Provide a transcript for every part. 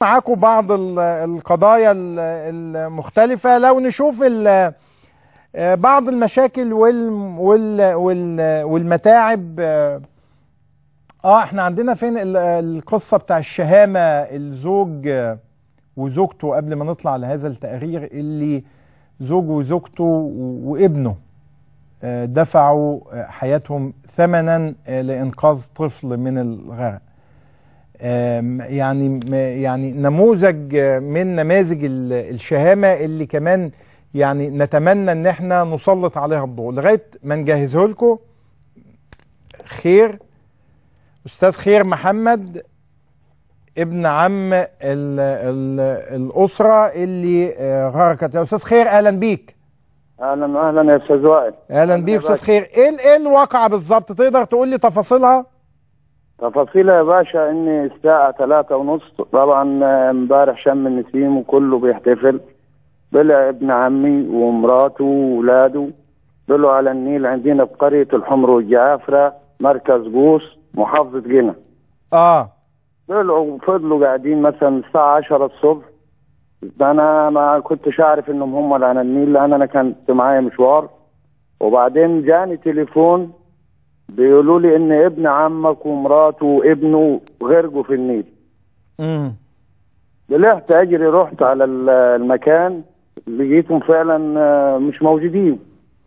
معاكم بعض ال- القضايا ال- المختلفة لو نشوف ال- آه، بعض المشاكل وال وال وال والمتاعب اه آه، احنا عندنا فين ال- القصة بتاع الشهامة الزوج آه، وزوجته قبل ما نطلع لهذا التقرير اللي زوجه وزوجته و- وابنه آه، دفعوا آه، حياتهم ثمنا آه، لإنقاذ طفل من الغرق آم، يعني م- يعني نموذج آه، من نماذج ال- الشهامة اللي كمان يعني نتمنى ان احنا نسلط عليها الضوء لغاية ما نجهزه لكم خير استاذ خير محمد ابن عم ال ال الاسره اللي آه، غرقت يا استاذ خير اهلا بيك اهلا اهلا يا استاذ وائل اهلا بيك استاذ خير ايه ال- ايه الواقعه بالظبط تقدر تقول لي تفاصيلها تفاصيلها يا باشا ان الساعة ثلاثة ونص طبعا آه، امبارح شم النسيم وكله بيحتفل طلع ابن عمي ومراته وولاده طلعوا على النيل عندنا في قرية الحمر والجعافرة مركز قوس محافظة جنة اه طلعوا وفضلوا قاعدين مثلا الساعة 10 الصبح انا ما كنتش اعرف انهم هم اللي على النيل لان انا كنت معايا مشوار وبعدين جاني تليفون بيقولوا لي ان ابن عمك ومراته وابنه غرقوا في النيل امم طلعت اجري رحت على ال- المكان لقيتهم فعلا آه، مش موجودين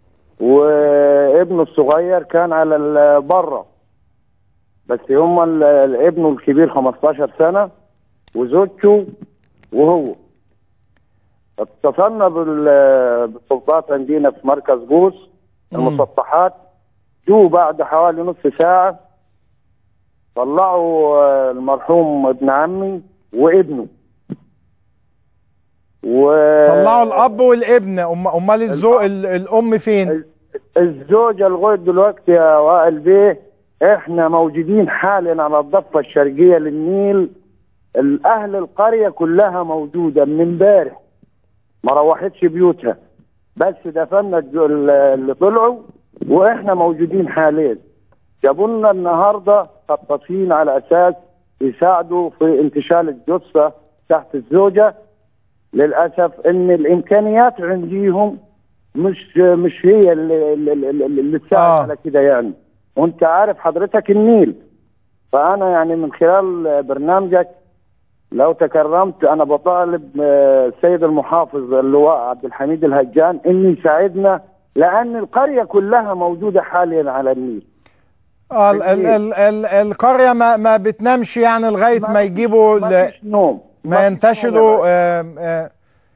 وابنه الصغير كان على ال- بره بس هم ال- ابنه الكبير 15 سنه وزوجته وهو اتصلنا بال- بالسلطات عندنا في مركز قوس المسطحات جو بعد حوالي نص ساعة طلعوا آه، المرحوم ابن عمي وابنه و طلعوا الاب والابن أم امال الزو ال- الام فين الزوجة لغاية دلوقتي يا وائل بيه احنا موجودين حاليا على الضفة الشرقية للنيل الاهل القرية كلها موجودة من امبارح ما روحتش بيوتها بس دفنا الج- اللي طلعوا واحنا موجودين حاليا جابوا لنا النهارده خطافين على اساس يساعدوا في انتشال الجثه تحت الزوجه للاسف ان الامكانيات عنديهم مش مش هي اللي, اللي, اللي, اللي تساعد آه. على كده يعني وانت عارف حضرتك النيل فانا يعني من خلال برنامجك لو تكرمت انا بطالب آه، السيد المحافظ اللواء عبد الحميد الهجان انه يساعدنا لان القريه كلها موجوده حاليا على النيل اه ال ال ال ال القريه ما ما بتنامش يعني لغايه ما يجيبوا ما ل- فيش نوم ما فيش ينتشلوا نوم يا آم، آه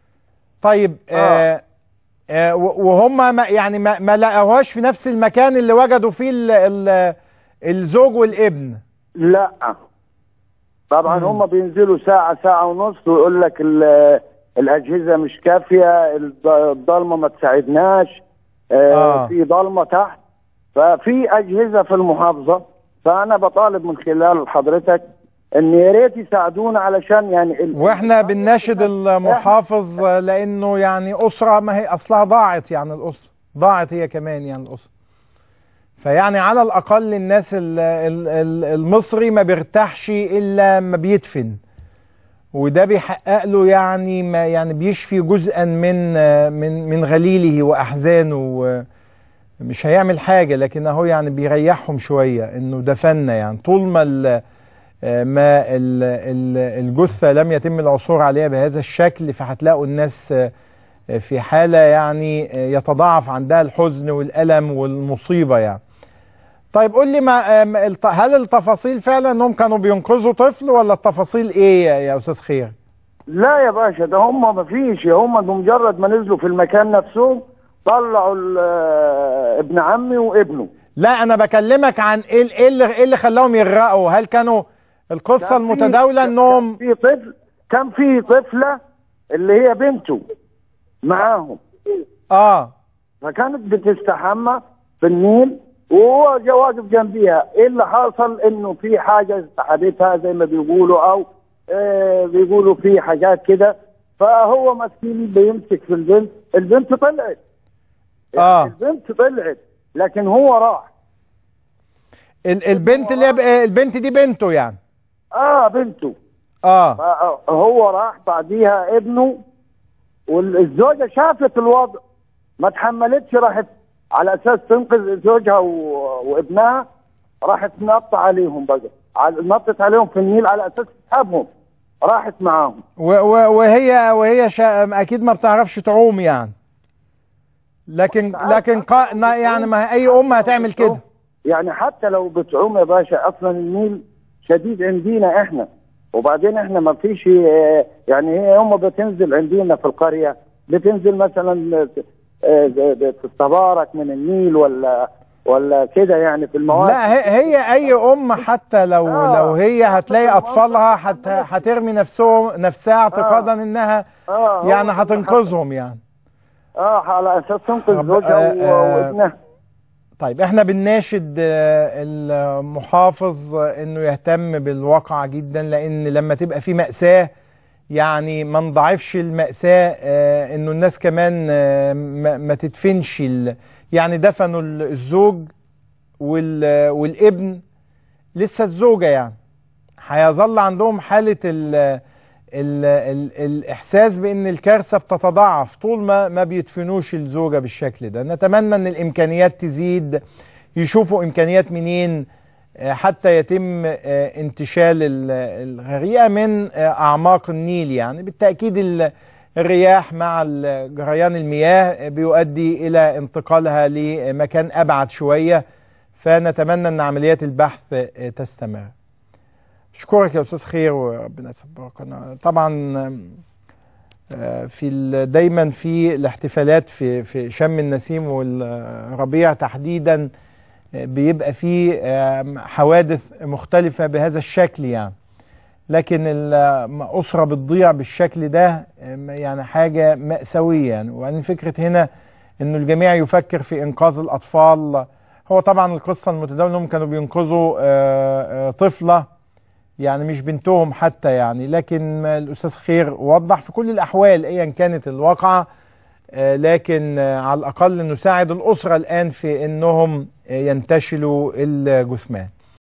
طيب آه آه و- وهم ما يعني ما, ما لقوهاش في نفس المكان اللي وجدوا فيه ال ال الزوج والابن لا طبعا هم بينزلوا ساعة ساعة ونص ويقول لك ال- الأجهزة مش كافية الض- الضلمة ما تساعدناش آه آه. في ضلمة تحت ففي أجهزة في المحافظة فأنا بطالب من خلال حضرتك إن يا ريت يساعدونا علشان يعني ال- واحنا بنناشد المحافظ آه، لانه يعني اسره ما هي اصلها ضاعت يعني الاسره ضاعت هي كمان يعني الاسره فيعني على الاقل الناس ال- ال- ال- المصري ما بيرتاحش الا ما بيدفن وده بيحقق له يعني ما يعني بيشفي جزءا من آه، من من غليله واحزانه و- مش هيعمل حاجه لكن اهو يعني بيريحهم شويه انه دفنا يعني طول ما ال- آه، ما ال- ال- الجثه لم يتم العثور عليها بهذا الشكل فهتلاقوا الناس آه، آه، في حاله يعني آه، يتضاعف عندها الحزن والالم والمصيبه يعني. طيب قول لي ما آم، الت- هل التفاصيل فعلا انهم كانوا بينقذوا طفل ولا التفاصيل ايه يا- يا استاذ خير؟ لا يا باشا ده هم ما فيش هم بمجرد ما نزلوا في المكان نفسهم طلعوا ال- آه، ابن عمي وابنه لا انا بكلمك عن ايه ال- ايه اللي ايه اللي خلاهم يغرقوا؟ هل كانوا القصه كان في- المتداوله انهم كان في طفل كان في طفله اللي هي بنته معاهم اه فكانت بتستحمى في النيل وهو جا واقف جنبيها ايه اللي حصل انه في حاجه سحبتها زي ما بيقولوا او آه بيقولوا في حاجات كده فهو مسكين بيمسك في البنت البنت طلعت اه البنت طلعت لكن هو راح ال- البنت اللي هي ب- البنت دي بنته يعني اه بنته اه هو راح بعديها ابنه والزوجه شافت الوضع ما تحملتش راحت على اساس تنقذ زوجها و... وابنها راحت نط عليهم بقى على- نطت عليهم في النيل على اساس تسحبهم راحت معاهم و- و- وهي وهي شا... اكيد ما بتعرفش تعوم يعني لكن لكن قا... نا- يعني ما اي ام هتعمل كده يعني حتى لو بتعوم يا باشا اصلا النيل شديد عندنا احنا وبعدين احنا ما فيش آه، يعني هي يوم ما بتنزل عندنا في القريه بتنزل مثلا آه، تستبارك من النيل ولا ولا كده يعني في المواد لا هي, هي اي ام حتى لو آه. لو هي هتلاقي اطفالها هت... هترمي نفسهم نفسها اعتقادا انها آه، هو يعني كده هتنقذهم يعني اه على اساس تنقذ طب، زوجها آه، و- آه، وابنها طيب احنا بنناشد آه، المحافظ آه، انه يهتم بالواقعة جدا لان لما تبقى في مأساة يعني ما نضعفش المأساة آه، انه الناس كمان آه، ما ما تدفنش ال- يعني دفنوا ال- الزوج وال- والابن لسه الزوجة يعني هيظل عندهم حالة ال ال ال الإحساس بأن الكارثة بتتضاعف طول ما ما بيدفنوش الزوجة بالشكل ده نتمنى أن الإمكانيات تزيد يشوفوا إمكانيات منين آه، حتى يتم آه، انتشال ال- الغريقة من آه، أعماق النيل يعني بالتأكيد ال- الرياح مع ال- جريان المياه بيؤدي إلى انتقالها لمكان أبعد شوية فنتمنى أن عمليات البحث آه، تستمر اشكرك يا استاذ خير وربنا يصبرك انا طبعا آه، في ال- دايما في الاحتفالات في في شم النسيم والربيع تحديدا آه، بيبقى في آه، حوادث مختلفة بهذا الشكل يعني لكن الأسرة بتضيع بالشكل ده آه، يعني حاجة مأساوية يعني وبعدين فكرة هنا انه الجميع يفكر في انقاذ الاطفال هو طبعا القصة المتداولة انهم كانوا بينقذوا آه، آه، طفلة يعني مش بنتهم حتى يعني لكن الأستاذ خير وضح في كل الأحوال أيا كانت الواقعة آه، لكن آه، على الأقل نساعد الأسرة الآن في أنهم آه، ينتشلوا الجثمان